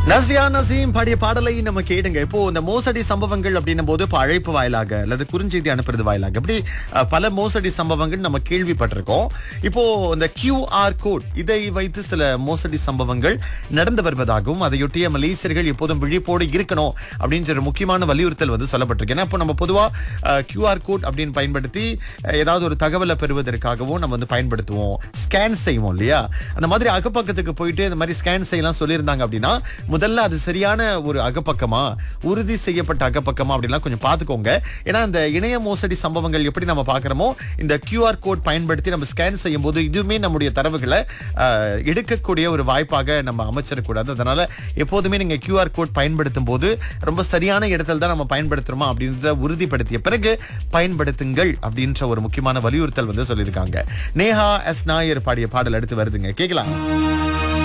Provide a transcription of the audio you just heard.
நஸ்ரியா நசீம் பாடிய பாடலை நம்ம கேடுங்க இப்போ இந்த மோசடி சம்பவங்கள் அப்படின்னும் போது இப்போ அழைப்பு வாயிலாக அல்லது குறுஞ்செய்தி அனுப்புறது வாயிலாக இப்படி அஹ், பல மோசடி சம்பவங்கள் நம்ம கேள்விப்பட்டிருக்கோம் இப்போ இந்த QR கோட் இதை வைத்து சில மோசடி சம்பவங்கள் நடந்து வருவதாகவும் அதையொட்டிய மலேசியர்கள் எப்போதும் விழிப்போடு இருக்கணும் அப்படின்ற ஒரு முக்கியமான வலியுறுத்தல் வந்து சொல்லப்பட்டிருக்கு ஏன்னா இப்போ நம்ம பொதுவா QR கோட் அப்படின்னு பயன்படுத்தி அஹ், ஏதாவது ஒரு தகவலை பெறுவதற்காகவும் நம்ம வந்து பயன்படுத்துவோம் ஸ்கேன் செய்வோம் இல்லையா அந்த மாதிரி அகப்பக்கத்துக்கு போயிட்டு இந்த மாதிரி ஸ்கேன் செய்யலாம் சொல்லியிருந்தாங்க அப்படின்னா முதல்ல அது சரியான ஒரு அகப்பக்கமா உறுதி செய்யப்பட்ட அகப்பக்கமா அப்படிலாம் கொஞ்சம் பார்த்துக்கோங்க ஏன்னா இந்த இணைய மோசடி சம்பவங்கள் எப்படி நம்ம பார்க்குறோமோ இந்த QR கோட் பயன்படுத்தி நம்ம ஸ்கேன் செய்யும் போது இதுவுமே நம்முடைய தரவுகளை அஹ், எடுக்கக்கூடிய ஒரு வாய்ப்பாக நம்ம அமைச்சிடக்கூடாது அதனால எப்போதுமே நீங்க QR கோட் பயன்படுத்தும் போது ரொம்ப சரியான இடத்துல தான் நம்ம பயன்படுத்துறோமா அப்படின்றத உறுதிப்படுத்திய பிறகு பயன்படுத்துங்கள் அப்படின்ற ஒரு முக்கியமான வலியுறுத்தல் வந்து சொல்லியிருக்காங்க நேஹா எஸ் நாயர் பாடிய பாடல் அடுத்து வருதுங்க கேட்கலாம்